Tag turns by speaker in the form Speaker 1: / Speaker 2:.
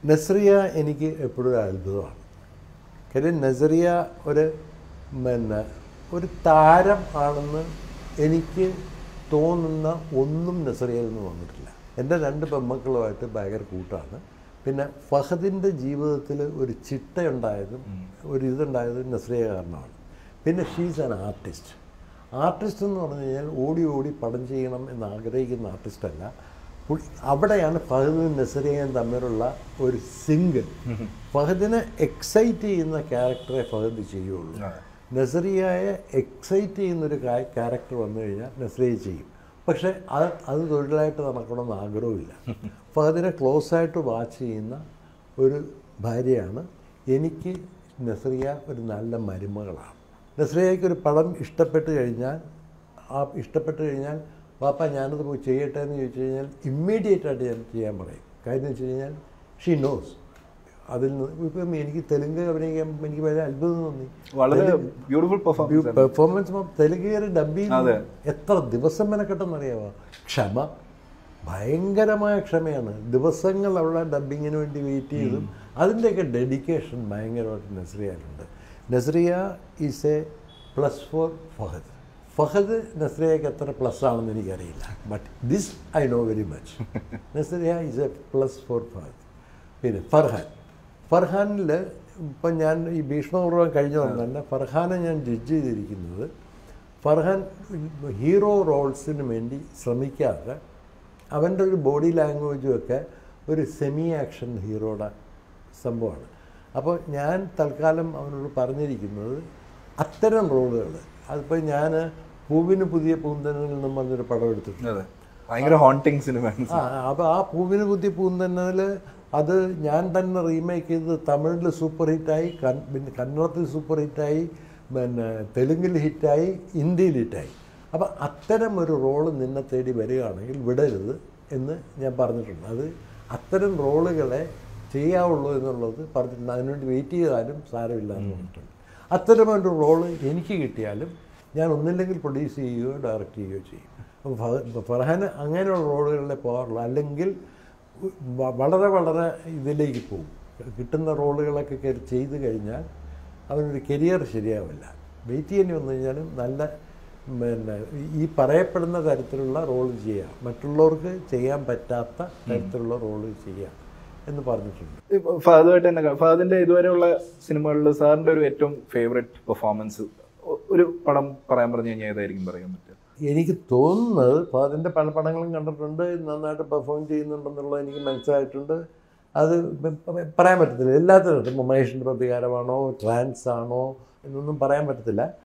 Speaker 1: നസ്രിയ എനിക്ക് എപ്പോഴും ഒരു അത്ഭുതമാണ് കാര്യം നസറിയ ഒരു പിന്നെ ഒരു താരം ആണെന്ന് എനിക്ക് തോന്നുന്ന ഒന്നും നസറിയയിൽ നിന്ന് വന്നിട്ടില്ല എൻ്റെ രണ്ട് പെമ്മക്കളുമായിട്ട് ഭയങ്കര കൂട്ടാണ് പിന്നെ ഫഹദിൻ്റെ ജീവിതത്തിൽ ഒരു ചിട്ടയുണ്ടായതും ഒരു ഇതുണ്ടായതും നസ്രിയ കാരണമാണ് പിന്നെ ഷീസ് ആൻ ആർട്ടിസ്റ്റ് ആർട്ടിസ്റ്റ് എന്ന് പറഞ്ഞു കഴിഞ്ഞാൽ ഓടി ഓടി പടം ചെയ്യണം എന്ന് ആഗ്രഹിക്കുന്ന ആർട്ടിസ്റ്റല്ല പുള്ളി- അവിടെയാണ് ഫഹദും നസറിയയും തമ്മിലുള്ള ഒരു സിങ്ക് ഫഹദിനെ എക്സൈറ്റ് ചെയ്യുന്ന ക്യാരക്ടറെ ഫഹദ് ചെയ്യുള്ളൂ നസറിയയെ എക്സൈറ്റ് ചെയ്യുന്നൊരു ക്യാരക്ടർ വന്നു കഴിഞ്ഞാൽ നസറിയ ചെയ്യും പക്ഷേ അത് അത് തൊഴിലായിട്ട് നടക്കണമെന്ന് ആഗ്രഹമില്ല ഫഹദിനെ ക്ലോസ് ആയിട്ട് വാച്ച് ചെയ്യുന്ന ഒരു ഭാര്യയാണ് എനിക്ക് നസറിയ ഒരു നല്ല മരുമകളാണ് നസ്രിയയ്ക്ക് ഒരു പടം ഇഷ്ടപ്പെട്ട് കഴിഞ്ഞാൽ ആ ഇഷ്ടപ്പെട്ട് കഴിഞ്ഞാൽ പാപ്പ ഞാനത് പോയി ചെയ്യട്ടെ എന്ന് ചോദിച്ചു കഴിഞ്ഞാൽ ഇമ്മീഡിയറ്റ് ആയിട്ട് ഞാൻ ചെയ്യാൻ പറയും കാര്യം എന്ന് വെച്ച് കഴിഞ്ഞാൽ ഷീ നോസ് അതിൽ നിന്ന് ഇപ്പം എനിക്ക് തെലുങ്ക് അഭിനയിക്കാൻ എനിക്ക് വളരെ അത്ഭുതം തോന്നി
Speaker 2: വളരെ ബ്യൂട്ടിഫുൾ പെർഫോമൻസ്
Speaker 1: പെർഫോമൻസ് തെലുങ്ക് കയറി ഡബ്
Speaker 2: അതെ.
Speaker 1: എത്ര ദിവസം മെനക്കെട്ടെന്നറിയാമോ ക്ഷമ ഭയങ്കരമായ ക്ഷമയാണ് ദിവസങ്ങൾ അവിടെ ഡബിങ്ങിന് വേണ്ടി വെയിറ്റ് ചെയ്തും അതിൻ്റെയൊക്കെ ഡെഡിക്കേഷൻ ഭയങ്കരമായിട്ട് നസ്രിയയിലുണ്ട് Nazriya is a plus for Fahadh Fahadh നസ്രിയക്ക് എത്ര പ്ലസ് ആണെന്ന് എനിക്കറിയില്ല but this I know very much Nazriya is a plus for Fahadh പിന്നെ ഫർഹാൻ ഫർഹാനിൽ ഇപ്പം ഞാൻ ഈ ഭീഷ്മപൂർവ്വം കഴിഞ്ഞതുകൊണ്ട് തന്നെ ഫർഹാനെ ഞാൻ ജഡ്ജ് ചെയ്തിരിക്കുന്നത് ഫർഹാൻ ഹീറോ റോൾസിന് വേണ്ടി ശ്രമിക്കാതെ അവൻ്റെ ഒരു ബോഡി ലാംഗ്വേജും ഒക്കെ ഒരു സെമി ആക്ഷൻ ഹീറോയുടെ സംഭവമാണ് അപ്പോൾ ഞാൻ തൽക്കാലം അവനോട് പറഞ്ഞിരിക്കുന്നത് അത്തരം റോളുകൾ അതിപ്പോൾ ഞാൻ പൂവിന് പുതിയ പൂന്തനിൽ നിന്നും പറഞ്ഞൊരു പടം എടുത്തിട്ടുണ്ട്
Speaker 2: അതെ ഭയങ്കര ഹോണ്ടിങ് സിനിമയാണ്
Speaker 1: ആ അപ്പോൾ ആ പൂവിന് പുതിയ പൂന്തന്നതിൽ അത് ഞാൻ തന്നെ റീമേക്ക് ചെയ്ത് തമിഴിൽ സൂപ്പർ ഹിറ്റായി കൻ പിന്നെ കന്നഡത്തിൽ സൂപ്പർ ഹിറ്റായി പിന്നെ തെലുങ്കിൽ ഹിറ്റായി ഹിന്ദിയിൽ ഹിറ്റായി അപ്പം അത്തരം ഒരു റോള് നിന്നെ തേടി വരികയാണെങ്കിൽ വിടരുത് എന്ന് ഞാൻ പറഞ്ഞിട്ടുണ്ട് അത് അത്തരം റോളുകളെ ചെയ്യാവുള്ളൂ എന്നുള്ളത് പറഞ്ഞിട്ടുണ്ട് അതിനുവേണ്ടി വെയിറ്റ് ചെയ്താലും സാരമില്ല എന്ന് പറഞ്ഞിട്ടുണ്ട് അത്തരം ഒരു റോള് എനിക്ക് കിട്ടിയാലും ഞാൻ ഒന്നില്ലെങ്കിൽ പ്രൊഡ്യൂസ് ചെയ്യുകയോ ഡയറക്റ്റ് ചെയ്യുകയോ ചെയ്യും അപ്പോൾ ഫഹ- ഫർഹാന് അങ്ങനെയുള്ള റോളുകളിലെ പോകാറുള്ളൂ അല്ലെങ്കിൽ വ- വളരെ വളരെ ഇതിലേക്ക് പോകും കിട്ടുന്ന റോളുകളൊക്കെ കയറി ചെയ്ത് കഴിഞ്ഞാൽ അവനൊരു കരിയർ ശരിയാവില്ല വെയിറ്റ് ചെയ്യേണ്ടി വന്നു കഴിഞ്ഞാലും നല്ല പിന്നെ ഈ പറയപ്പെടുന്ന തരത്തിലുള്ള റോൾ ചെയ്യാം മറ്റുള്ളവർക്ക് ചെയ്യാൻ പറ്റാത്ത തരത്തിലുള്ള റോള് ചെയ്യാം എന്ന് പറഞ്ഞിട്ടുണ്ട്
Speaker 2: ഫഹദുമായിട്ട് തന്നെ ക- ഫഹദിന്റെ ഇതുവരെയുള്ള സിനിമകളിൽ സാറിന്റെ ഒരു ഏറ്റവും ഫേവറേറ്റ് പെർഫോമൻസ് ഒരു പടം പറയാൻ പറഞ്ഞു കഴിഞ്ഞാൽ ഏതായിരിക്കും പറയാൻ പറ്റുക
Speaker 1: എനിക്ക് തോന്നുന്നത് ഇപ്പോൾ അതിൻ്റെ പല പടങ്ങളും കണ്ടിട്ടുണ്ട് നന്നായിട്ട് പെർഫോം ചെയ്യുന്നുണ്ടെന്നുള്ളത് എനിക്ക് മനസ്സിലായിട്ടുണ്ട് അത് പ- പ- പറയാൻ പറ്റത്തില്ല എല്ലാത്തിനും ഇപ്പം മഹേഷിൻ്റെ പ്രതികാരമാണോ ട്രാൻസ് ആണോ എന്നൊന്നും പറയാൻ പറ്റത്തില്ല